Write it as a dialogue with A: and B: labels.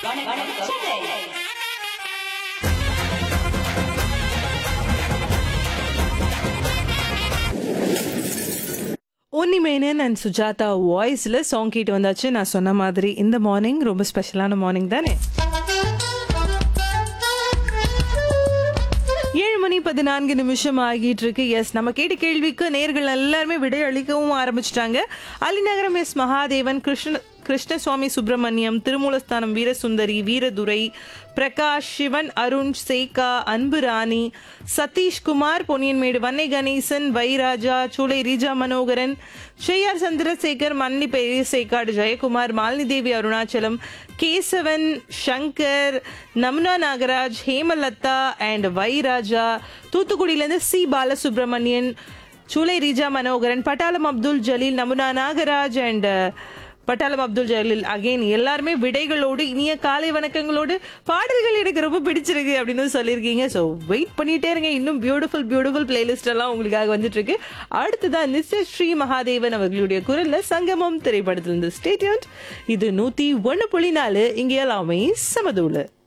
A: ஒன்னி Menon and Sujatha வாய்ஸில் song கேட்டு வந்தாச்சு நான் சொன்ன மாதிரி இந்த மார்னிங் ரொம்ப ஸ்பெஷலான மார்னிங் தானே ஏழு மணி பதினான்கு நிமிஷம் ஆகிட்டு இருக்கு எஸ் நம்ம கேட்ட கேள்விக்கு நேர்கள் எல்லாருமே விடை அளிக்கவும் ஆரம்பிச்சிட்டாங்க அலிநகரம் எஸ் மகாதேவன் கிருஷ்ண கிருஷ்ணசுவாமி சுப்பிரமணியம் திருமூலஸ்தானம் வீரசுந்தரி வீரதுரை பிரகாஷ் சிவன் அருண் சேகா அன்பு ராணி சதீஷ்குமார் பொன்னியன்மேடு வன்னை கணேசன் வைராஜா சூளை ரீஜா மனோகரன் ஸ்ரேயார் சந்திரசேகர் மன்னி பெரியசேகாடு ஜெயக்குமார் மாலினி தேவி அருணாச்சலம் கேசவன் சங்கர் நம்னா நாகராஜ் ஹேமலதா அண்ட் வைராஜா தூத்துக்குடியிலேருந்து C Balasubramanian Choolai Reeja Manoharan Pattalam Abdul Jaleel Namuna Nagaraj and Pattalam Abdul Jaleel again எல்லாருமே விடைகளோடு இனிய காலை வணக்கங்களோடு பாடல்கள் எனக்கு ரொம்ப பிடிச்சிருக்கு அப்படின்னு சொல்லியிருக்கீங்க ஸோ வெயிட் பண்ணிட்டே இருங்க இன்னும் பியூட்டிஃபுல் பியூட்டிஃபுல் பிளேலிஸ்ட் எல்லாம் உங்களுக்காக வந்துட்டு இருக்கு அடுத்ததான் நிச்சய ஸ்ரீ மகாதேவன் அவர்களுடைய குரல்ல சங்கமம் திரைப்படத்திலிருந்து ஸ்டேட்யூன் இது நூத்தி ஒன்னு புள்ளி நாலு இங்கே எல்லாமே சமதூளு